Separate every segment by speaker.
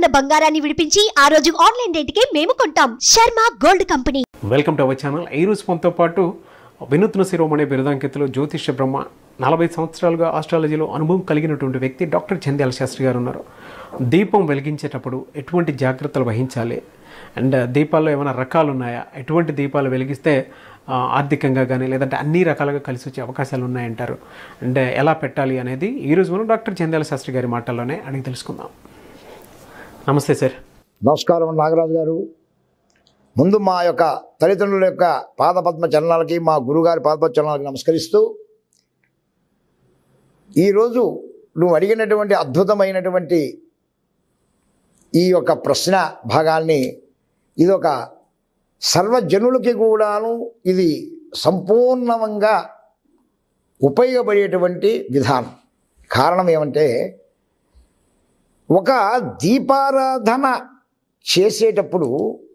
Speaker 1: ఉన్న బంగారాన్ని విడిపించి ఆ రోజు ఆన్లైన్ రేటుకే మేము కొంటాం Sharma gold company
Speaker 2: welcome to our channel ఈ రోజు మనతో పాటు వినూత్న శిరోమణి బిరుదాంకితులు జ్యోతిష్య బ్రహ్మ నలభై సంవత్సరాలుగా ఆస్ట్రాలజీలో అనుభవం కలిగినటువంటి వ్యక్తి డాక్టర్ చంద్యాల శాస్త్రి గారు ఉన్నారు దీపం వెలిగించేటప్పుడు ఎటువంటి జాగ్రత్తలు వహించాలి అండ్ దీపాల్లో ఏమైనా రకాలు ఉన్నాయా ఎటువంటి దీపాలు వెలిగిస్తే ఆ, ఆర్థికంగా కానీ లేదంటే అన్ని రకాలుగా కలిసి వచ్చే అవకాశాలు ఉన్నాయంటారు అండ్ ఎలా పెట్టాలి అనేది ఈరోజు మనం డాక్టర్ చంద్యాల శాస్త్రి గారి మాటల్లోనే అడిగి తెలుసుకుందాం నమస్తే సార్
Speaker 3: నమస్కారం నాగరాజు గారు ముందు మా యొక్క తల్లిదండ్రుల యొక్క పాదపద్మ చరణాలకి మా గురుగారి పాదపద్మ చరణాలకి నమస్కరిస్తూ ఈరోజు నువ్వు అడిగినటువంటి అద్భుతమైనటువంటి ఈ యొక్క ప్రశ్న భాగాన్ని ఇది ఒక సర్వజనులకి కూడాను ఇది సంపూర్ణంగా ఉపయోగపడేటువంటి విధానం కారణం ఏమంటే ఒక దీపారాధన చేసేటప్పుడు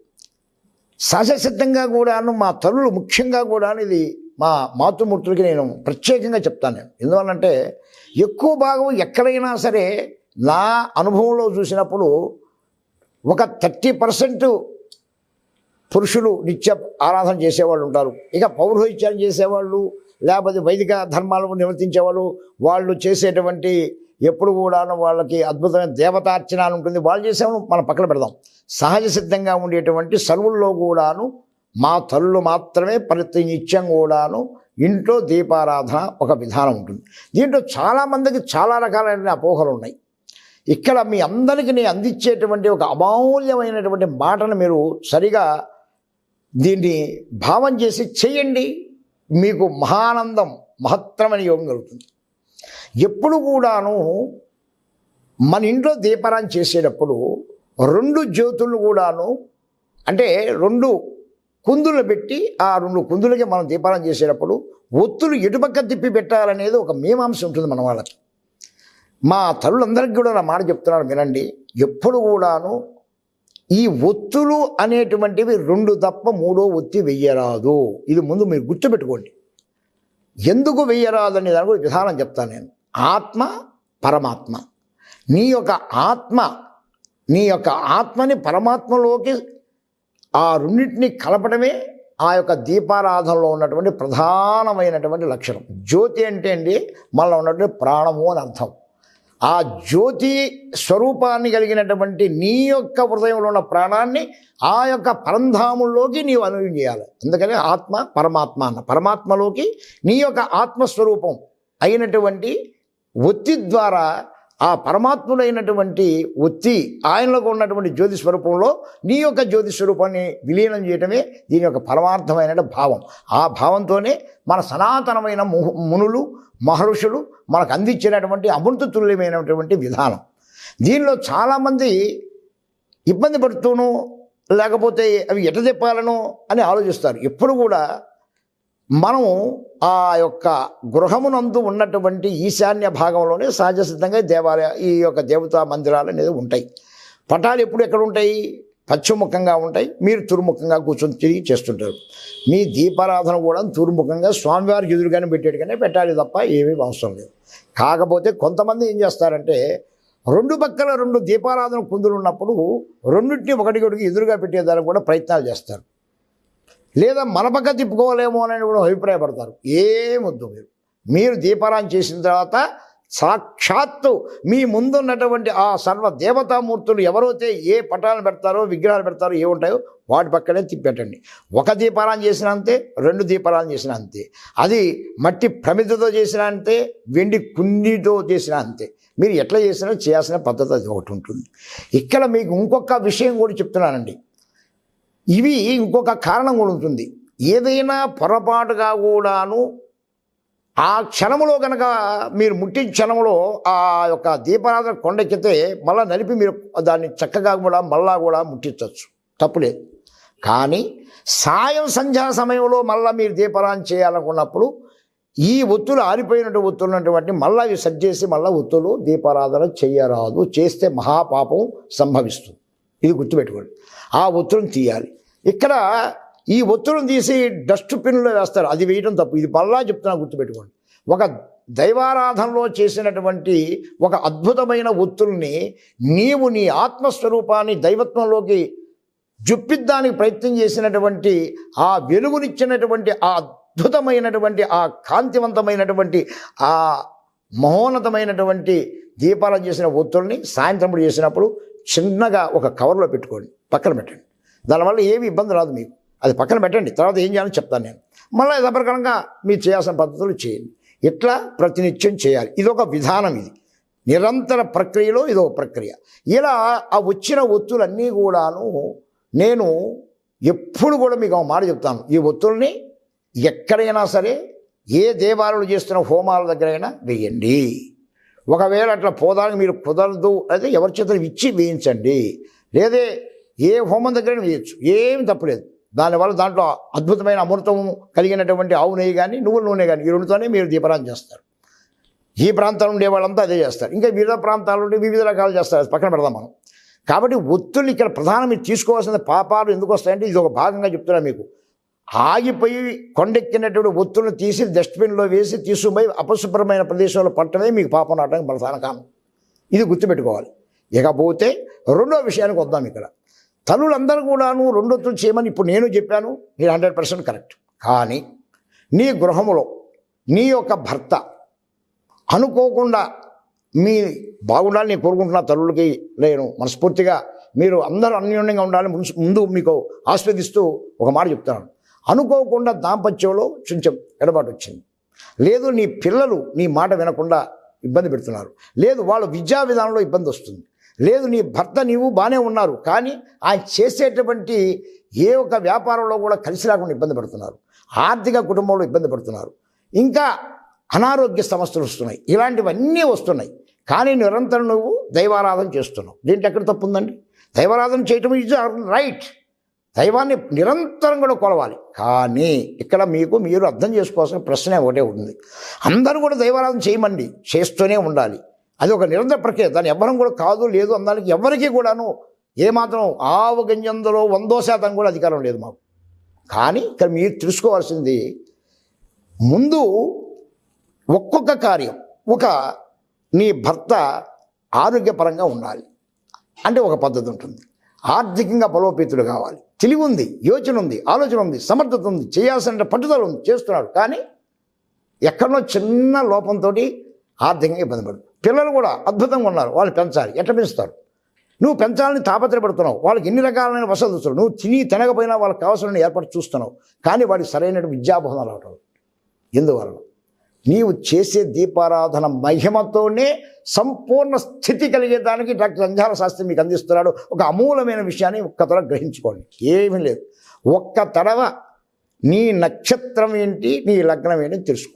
Speaker 3: సహజసిద్ధంగా కూడాను మా తల్లులు ముఖ్యంగా కూడాను ఇది మా మాతృమూర్తులకి నేను ప్రత్యేకంగా చెప్తాను నేను ఎందువల్లంటే ఎక్కువ భాగం ఎక్కడైనా సరే నా అనుభవంలో చూసినప్పుడు ఒక థర్టీ పర్సెంట్ పురుషులు నిత్య ఆరాధన చేసేవాళ్ళు ఉంటారు ఇక పౌరోహిత్యాలు చేసేవాళ్ళు లేకపోతే వైదిక ధర్మాలను నిర్వర్తించేవాళ్ళు వాళ్ళు చేసేటువంటి ఎప్పుడు కూడాను వాళ్ళకి అద్భుతమైన దేవతార్చన అని ఉంటుంది వాళ్ళు చేసేవాళ్ళు మనం పక్కన పెడదాం సహజ సిద్ధంగా ఉండేటువంటి సర్వుల్లో కూడాను మా తల్లులు మాత్రమే ప్రతి నిత్యం కూడాను ఇంట్లో దీపారాధన ఒక విధానం ఉంటుంది దీంట్లో చాలామందికి చాలా రకాలైన అపోహలు ఉన్నాయి ఇక్కడ మీ అందరికీ నేను అందించేటువంటి ఒక అమూల్యమైనటువంటి మాటను మీరు సరిగా దీన్ని భావం చేసి చేయండి మీకు మహానందం మహత్తరమైన యోగం కలుగుతుంది ఎప్పుడు కూడాను మన ఇంట్లో దీపారాన్ని చేసేటప్పుడు రెండు జ్యోతులను కూడాను అంటే రెండు కుందులు పెట్టి ఆ రెండు కుందులకి మనం దీపారాన్ని చేసేటప్పుడు ఒత్తులు ఎటుపక్క తిప్పి పెట్టాలనేది ఒక మీమాంస ఉంటుంది మన వాళ్ళకి మా తల్లులందరికీ కూడా నా మాట చెప్తున్నాను వినండి ఎప్పుడు కూడాను ఈ ఒత్తులు అనేటువంటివి రెండు తప్ప మూడో ఒత్తి వెయ్యరాదు ఇది ముందు మీరు గుర్తుపెట్టుకోండి ఎందుకు వెయ్యరాదు అనే దాని గురించి విధానం చెప్తాను నేను ఆత్మ పరమాత్మ నీ యొక్క ఆత్మ నీ యొక్క ఆత్మని పరమాత్మలోకి ఆ రెండింటిని కలపడమే ఆ యొక్క దీపారాధనలో ఉన్నటువంటి ప్రధానమైనటువంటి లక్షణం జ్యోతి అంటే అండి మనలో ఉన్నటువంటి ప్రాణము అని అర్థం ఆ జ్యోతి స్వరూపాన్ని కలిగినటువంటి నీ యొక్క హృదయంలో ఉన్న ప్రాణాన్ని ఆ యొక్క పరంధాముల్లోకి నీవు అనుభవం చేయాలి అందుకని ఆత్మ పరమాత్మ అన్న పరమాత్మలోకి నీ యొక్క ఆత్మస్వరూపం అయినటువంటి ఒత్తి ద్వారా ఆ పరమాత్ముడైనటువంటి ఒత్తి ఆయనలో ఉన్నటువంటి జ్యోతి స్వరూపంలో నీ యొక్క జ్యోతి స్వరూపాన్ని విలీనం చేయటమే దీని యొక్క పరమార్థమైన భావం ఆ భావంతోనే మన సనాతనమైన ము- మునులు మహర్షులు మనకు అందించినటువంటి అమృత తుల్యమైనటువంటి విధానం దీనిలో చాలామంది ఇబ్బంది పడుతూను లేకపోతే అవి ఎట చెప్పాలను అని ఆలోచిస్తారు ఎప్పుడు కూడా మనం ఆ యొక్క గృహమునందు ఉన్నటువంటి ఈశాన్య భాగంలోనే సహజ సిద్ధంగా దేవాలయ ఈ యొక్క దేవతా మందిరాలు అనేది ఉంటాయి పటాలు ఎప్పుడు ఎక్కడ ఉంటాయి పశ్చిమముఖంగా ఉంటాయి మీరు తురుముఖంగా కూర్చొని తిరిగి చేస్తుంటారు మీ దీపారాధన కూడా తురుముఖంగా స్వామివారికి ఎదురుగానే పెట్టేట్టుగానే పెట్టాలి తప్ప ఏమీ అవసరం లేదు కాకపోతే కొంతమంది ఏం చేస్తారంటే రెండు పక్కల రెండు దీపారాధన కుందులు ఉన్నప్పుడు రెండింటిని ఒకటి ఒకటికి ఎదురుగా పెట్టేదానికి కూడా ప్రయత్నాలు చేస్తారు లేదా మన పక్క తిప్పుకోలేమో అని కూడా అభిప్రాయపడతారు ఏమొద్దు మీరు మీరు దీపారాయణ చేసిన తర్వాత సాక్షాత్తు మీ ముందున్నటువంటి ఆ సర్వ దేవతామూర్తులు ఎవరైతే ఏ పటాలను పెడతారో విగ్రహాలు పెడతారో ఏ ఉంటాయో వాటి పక్కనే తిప్పెట్టండి ఒక దీపారాయణ చేసిన అంతే రెండు దీపారాయణ చేసిన అంతే అది మట్టి ప్రమిదతో చేసిన అంతే వెండి కుండితో చేసిన అంతే మీరు ఎట్లా చేసినా చేయాల్సిన పద్ధతి అది ఒకటి ఉంటుంది ఇక్కడ మీకు ఇంకొక విషయం కూడా చెప్తున్నానండి ఇవి ఇంకొక కారణం కూడా ఉంటుంది ఏదైనా పొరపాటుగా కూడాను ఆ క్షణంలో కనుక మీరు ముట్టిన క్షణంలో ఆ యొక్క దీపారాధన కొండెక్కితే మళ్ళీ నలిపి మీరు దాన్ని చక్కగా కూడా మళ్ళా కూడా ముట్టించవచ్చు తప్పులేదు కానీ సాయం సంధ్యా సమయంలో మళ్ళీ మీరు దీపారాధన చేయాలనుకున్నప్పుడు ఈ ఒత్తులు ఆరిపోయినట్టు ఒత్తులు ఉన్నటువంటి మళ్ళీ అవి సరి చేసి మళ్ళీ ఒత్తులు దీపారాధన చేయరాదు చేస్తే మహాపాపం సంభవిస్తుంది ఇది గుర్తుపెట్టుకోండి ఆ ఒత్తులను తీయాలి ఇక్కడ ఈ ఒత్తులను తీసి డస్ట్ పిన్లో వేస్తారు అది వేయడం తప్పు ఇది మళ్ళా చెప్తున్నా గుర్తుపెట్టుకోండి ఒక దైవారాధనలో చేసినటువంటి ఒక అద్భుతమైన ఒత్తుల్ని నీవు నీ ఆత్మస్వరూపాన్ని దైవత్వంలోకి జుప్పిద్దానికి ప్రయత్నం చేసినటువంటి ఆ వెలుగునిచ్చినటువంటి ఆ అద్భుతమైనటువంటి ఆ కాంతివంతమైనటువంటి ఆ మహోన్నతమైనటువంటి దీపాలను చేసిన ఒత్తుల్ని సాయంత్రం చేసినప్పుడు చిన్నగా ఒక కవర్లో పెట్టుకోండి పక్కన పెట్టండి దానివల్ల ఏమి ఇబ్బంది రాదు మీకు అది పక్కన పెట్టండి తర్వాత ఏం చేయాలని చెప్తాను నేను మళ్ళీ యథాప్రకారంగా మీరు చేయాల్సిన పద్ధతులు చేయండి ఇట్లా ప్రతినిత్యం చేయాలి ఇది ఒక విధానం ఇది నిరంతర ప్రక్రియలో ఇది ఒక ప్రక్రియ ఇలా ఆ వచ్చిన ఒత్తులన్నీ కూడాను నేను ఎప్పుడు కూడా మీకు ఒక మాట చెప్తాను ఈ ఒత్తుల్ని ఎక్కడైనా సరే ఏ దేవాలయాలు చేస్తున్న హోమాల దగ్గరైనా వేయండి ఒకవేళ అట్లా పోదానికి మీరు కుదరదు అయితే ఎవరి చేతులు ఇచ్చి వేయించండి లేదే ఏ హోమం దగ్గర వేయచ్చు ఏమి తప్పలేదు దానివల్ల దాంట్లో అద్భుతమైన అమృతం కలిగినటువంటి ఆవు నెయ్యి కానీ నువ్వుల నూనె కానీ ఈ రెండుతోనే మీరు దీపారాధన చేస్తారు ఈ ప్రాంతాలు ఉండే వాళ్ళంతా అదే చేస్తారు ఇంకా వివిధ ప్రాంతాల నుండి వివిధ రకాలు చేస్తారు అది పక్కన పెడదాం మనం కాబట్టి ఒత్తులు ఇక్కడ ప్రధానం మీరు తీసుకోవాల్సిన పాపాలు ఎందుకు వస్తాయంటే ఇది ఒక భాగంగా చెప్తున్నా మీకు ఆగిపోయి కొండెక్కినటువంటి ఒత్తులను తీసి డస్ట్బిన్లో వేసి తీసుకుపోయి అపశుభ్రమైన ప్రదేశంలో పట్టడమే మీకు పాపం రావడానికి ప్రధాన కారణం ఇది గుర్తుపెట్టుకోవాలి ఇకపోతే రెండో విషయానికి వద్దాం ఇక్కడ తల్లులందరూ కూడాను రెండొత్తులు చేయమని ఇప్పుడు నేను చెప్పాను మీరు హండ్రెడ్ పర్సెంట్ కరెక్ట్ కానీ నీ గృహములో నీ యొక్క భర్త అనుకోకుండా మీ బాగుండాలని నేను కోరుకుంటున్నా తల్లులకి నేను మనస్ఫూర్తిగా మీరు అందరూ అన్యోన్యంగా ఉండాలని ముందు- ముందు మీకు ఆస్వాదిస్తూ ఒక మాట చెప్తున్నాను అనుకోకుండా దాంపత్యంలో కొంచెం ఎడబాటు వచ్చింది లేదు నీ పిల్లలు నీ మాట వినకుండా ఇబ్బంది పెడుతున్నారు లేదు వాళ్ళ విద్యా విధానంలో ఇబ్బంది వస్తుంది లేదు నీ భర్త నీవు బాగానే ఉన్నారు కానీ ఆయన చేసేటువంటి ఏ ఒక్క వ్యాపారంలో కూడా కలిసి రాకుండా ఇబ్బంది పడుతున్నారు ఆర్థిక కుటుంబంలో ఇబ్బంది పడుతున్నారు ఇంకా అనారోగ్య సమస్యలు వస్తున్నాయి ఇలాంటివన్నీ వస్తున్నాయి కానీ నిరంతరం నువ్వు దైవారాధన చేస్తున్నావు దీంట్లో ఎక్కడ తప్పు ఉందండి దైవారాధన చేయటం ఇజ్ రైట్ దైవాన్ని నిరంతరం కూడా కొలవాలి కానీ ఇక్కడ మీకు మీరు అర్థం చేసుకోవాల్సిన ప్రశ్న ఒకటే ఉంది అందరూ కూడా దైవారాధన చేయమండి చేస్తూనే ఉండాలి అది ఒక నిరంతర ప్రక్రియ దాన్ని ఎవ్వరం కూడా కాదు లేదు అనడానికి ఎవరికీ కూడాను ఏమాత్రం ఆవు గంజందులో వందో శాతం కూడా అధికారం లేదు మాకు కానీ ఇక్కడ మీరు తెలుసుకోవాల్సింది ముందు ఒక్కొక్క కార్యం ఒక నీ భర్త ఆరోగ్యపరంగా ఉండాలి అంటే ఒక పద్ధతి ఉంటుంది ఆర్థికంగా బలోపేతుడు కావాలి తెలివి ఉంది యోచన ఉంది ఆలోచన ఉంది సమర్థత ఉంది చేయాల్సిన పట్టుదల ఉంది చేస్తున్నాడు కానీ ఎక్కడో చిన్న లోపంతో ఆర్థికంగా ఇబ్బంది పడు పిల్లలు కూడా అద్భుతంగా ఉన్నారు వాళ్ళు పెంచాలి ఎట్లా పెంచుతారు నువ్వు పెంచాలని తాపత్రపడుతున్నావు వాళ్ళకి ఎన్ని రకాలైన వసతులు ఇస్తున్నావు నువ్వు తిని తినకపోయినా వాళ్ళకి కావాల్సిన ఏర్పాటు చూస్తున్నావు కానీ వాడికి సరైన విద్యాబోధన రావటం ఎందువలన నీవు చేసే దీపారాధన మహిమతోనే సంపూర్ణ స్థితి కలిగేదానికి డాక్టర్ అంజాల శాస్త్రి మీకు అందిస్తున్నాడు ఒక అమూలమైన విషయాన్ని ఒక్క తర గ్రహించుకోండి ఏమీ లేదు ఒక్క తడవ నీ నక్షత్రం ఏంటి నీ లగ్నం ఏంటి అని తెలుసుకో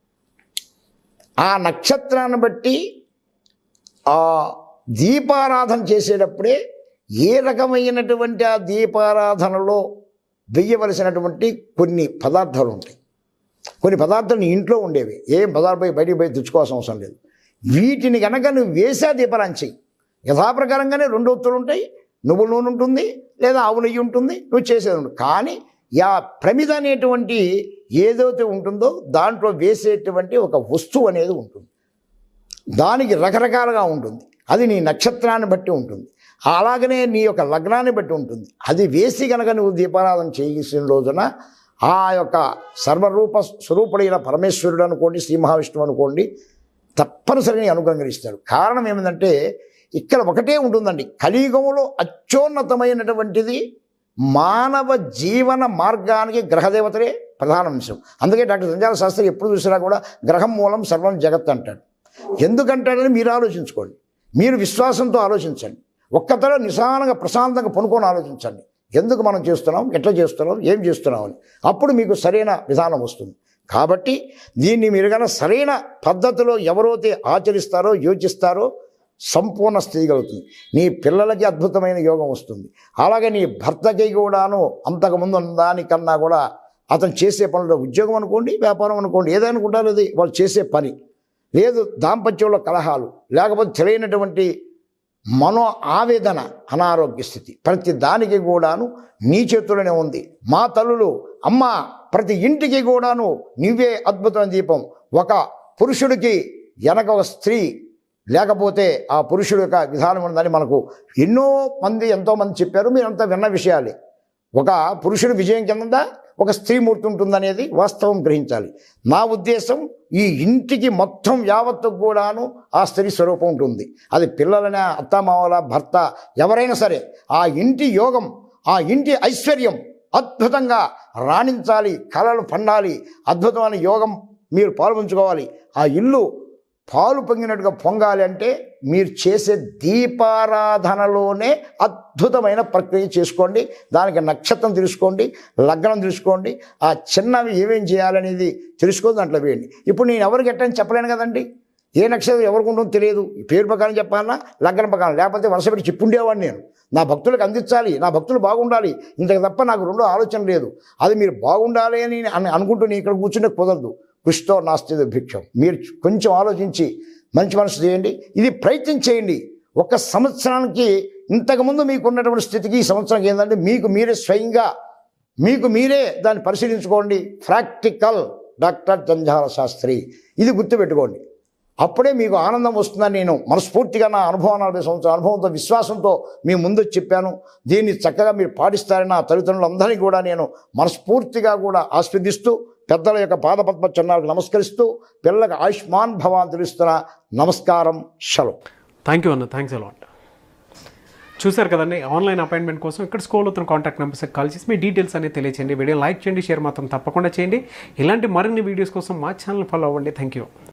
Speaker 3: ఆ నక్షత్రాన్ని బట్టి ఆ దీపారాధన చేసేటప్పుడే ఏ రకమైనటువంటి ఆ దీపారాధనలో వెయ్యవలసినటువంటి కొన్ని పదార్థాలు ఉంటాయి కొన్ని పదార్థాలు నీ ఇంట్లో ఉండేవి ఏం పదార్థం పోయి బయటికి పోయి తెచ్చుకోవాల్సిన అవసరం లేదు వీటిని కనుక నువ్వు వేసా దీపారాయణ చెయ్యి యథాప్రకారంగానే రెండు ఒత్తులు ఉంటాయి నువ్వుల నూనె ఉంటుంది లేదా ఆవు నెయ్యి ఉంటుంది నువ్వు చేసేది ఉంటుంది కానీ యా ప్రమిద అనేటువంటి ఏదైతే ఉంటుందో దాంట్లో వేసేటువంటి ఒక వస్తువు అనేది ఉంటుంది దానికి రకరకాలుగా ఉంటుంది అది నీ నక్షత్రాన్ని బట్టి ఉంటుంది అలాగనే నీ యొక్క లగ్నాన్ని బట్టి ఉంటుంది అది వేసి కనుక నువ్వు దీపారాధన చేయాల్సిన రోజున ఆ యొక్క సర్వరూప స్వరూపుడైన పరమేశ్వరుడు అనుకోండి శ్రీ మహావిష్ణువు అనుకోండి తప్పనిసరిగా నీ అనుగ్రహం ఇస్తాడు కారణం ఏమిటంటే ఇక్కడ ఒకటే ఉంటుందండి కలియుగంలో అత్యున్నతమైనటువంటిది మానవ జీవన మార్గానికి గ్రహదేవతలే ప్రధాన అంశం అందుకే డాక్టర్ సంజాల శాస్త్రి ఎప్పుడు చూసినా కూడా గ్రహం మూలం సర్వం జగత్ అంటాడు ఎందుకంటాడని మీరు ఆలోచించుకోండి మీరు విశ్వాసంతో ఆలోచించండి ఒక్కతర నిశానంగా ప్రశాంతంగా పనుకొని ఆలోచించండి ఎందుకు మనం చేస్తున్నాం ఎట్లా చేస్తున్నాం ఏం చేస్తున్నాం అని అప్పుడు మీకు సరైన విధానం వస్తుంది కాబట్టి దీన్ని మీరు కనుక సరైన పద్ధతిలో ఎవరైతే ఆచరిస్తారో యోచిస్తారో సంపూర్ణ స్థితి కలుగుతుంది నీ పిల్లలకి అద్భుతమైన యోగం వస్తుంది అలాగే నీ భర్తకి కూడాను అంతకుముందు ఉన్న దానికన్నా కూడా అతను చేసే పనులు ఉద్యోగం అనుకోండి వ్యాపారం అనుకోండి ఏదనుకుంటారు అది వాళ్ళు చేసే పని లేదు దాంపత్యంలో కలహాలు లేకపోతే తెలియనటువంటి మనో ఆవేదన అనారోగ్య స్థితి ప్రతి దానికి కూడాను నీ చేతుల్లోనే ఉంది మా తల్లులు అమ్మ ప్రతి ఇంటికి కూడాను నీవే అద్భుతమైన దీపం ఒక పురుషుడికి వెనక ఒక స్త్రీ లేకపోతే ఆ పురుషుడు యొక్క విధానం ఉందని మనకు ఎన్నో మంది ఎంతోమంది చెప్పారు మీరంతా విన్న విషయాలే ఒక పురుషుడు విజయం కింద ఒక స్త్రీమూర్తి ఉంటుందనేది వాస్తవం గ్రహించాలి నా ఉద్దేశం ఈ ఇంటికి మొత్తం యావత్తు కూడాను ఆ స్త్రీ స్వరూపం ఉంటుంది అది పిల్లలైనా అత్తమావల భర్త ఎవరైనా సరే ఆ ఇంటి యోగం ఆ ఇంటి ఐశ్వర్యం అద్భుతంగా రాణించాలి కళలు పండాలి అద్భుతమైన యోగం మీరు పాల్పంచుకోవాలి ఆ ఇల్లు పాలు పొంగినట్టుగా పొంగాలి అంటే మీరు చేసే దీపారాధనలోనే అద్భుతమైన ప్రక్రియ చేసుకోండి దానికి నక్షత్రం తెలుసుకోండి లగ్నం తెలుసుకోండి ఆ చిన్నవి ఏమేం చేయాలనేది తెలుసుకొని దాంట్లో వేయండి ఇప్పుడు నేను ఎవరికి ఎట్టని చెప్పలేను కదండి ఏ నక్షత్రం ఎవరికి ఉంటుందో తెలియదు ఈ పేరు ప్రకారం చెప్పాలన్నా లగ్నం ప్రకారం లేకపోతే వరుస పెట్టి చెప్పుండేవాడిని నేను నా భక్తులకు అందించాలి నా భక్తులు బాగుండాలి ఇంతకు తప్ప నాకు రెండో ఆలోచన లేదు అది మీరు బాగుండాలి అని అని అనుకుంటూ నేను ఇక్కడ కూర్చునే కుదరదు కృషితో నాస్తి భిక్షం మీరు కొంచెం ఆలోచించి మంచి మనసు చేయండి ఇది ప్రయత్నం చేయండి ఒక సంవత్సరానికి ఇంతకుముందు మీకు ఉన్నటువంటి స్థితికి ఈ సంవత్సరానికి ఏంటంటే మీకు మీరే స్వయంగా మీకు మీరే దాన్ని పరిశీలించుకోండి ప్రాక్టికల్ డాక్టర్ జంజాల శాస్త్రి ఇది గుర్తుపెట్టుకోండి అప్పుడే మీకు ఆనందం వస్తుందని నేను మనస్ఫూర్తిగా నా అనుభవం నలభై సంవత్సరాల అనుభవంతో విశ్వాసంతో మీ ముందు చెప్పాను దీన్ని చక్కగా మీరు పాటిస్తారని నా తల్లిదండ్రులందరినీ కూడా నేను మనస్ఫూర్తిగా కూడా ఆస్వాదిస్తూ పెద్దల యొక్క పాదపద్మ చిన్నాలకు నమస్కరిస్తూ పిల్లలకు ఆయుష్మాన్ భవాన్ తెలుస్తున్న నమస్కారం షలో
Speaker 2: థ్యాంక్ యూ అన్న థ్యాంక్స్ అలాట్ చూశారు కదండి ఆన్లైన్ అపాయింట్మెంట్ కోసం ఇక్కడ స్కూల్ అవుతున్న కాంటాక్ట్ నెంబర్స్కి కాల్ చేసి మీ డీటెయిల్స్ అనేది తెలియచేయండి వీడియో లైక్ చేయండి షేర్ మాత్రం తప్పకుండా చేయండి ఇలాంటి మరిన్ని వీడియోస్ కోసం మా ఛానల్ ఫాలో అవ్వండి థ్యాంక్ యూ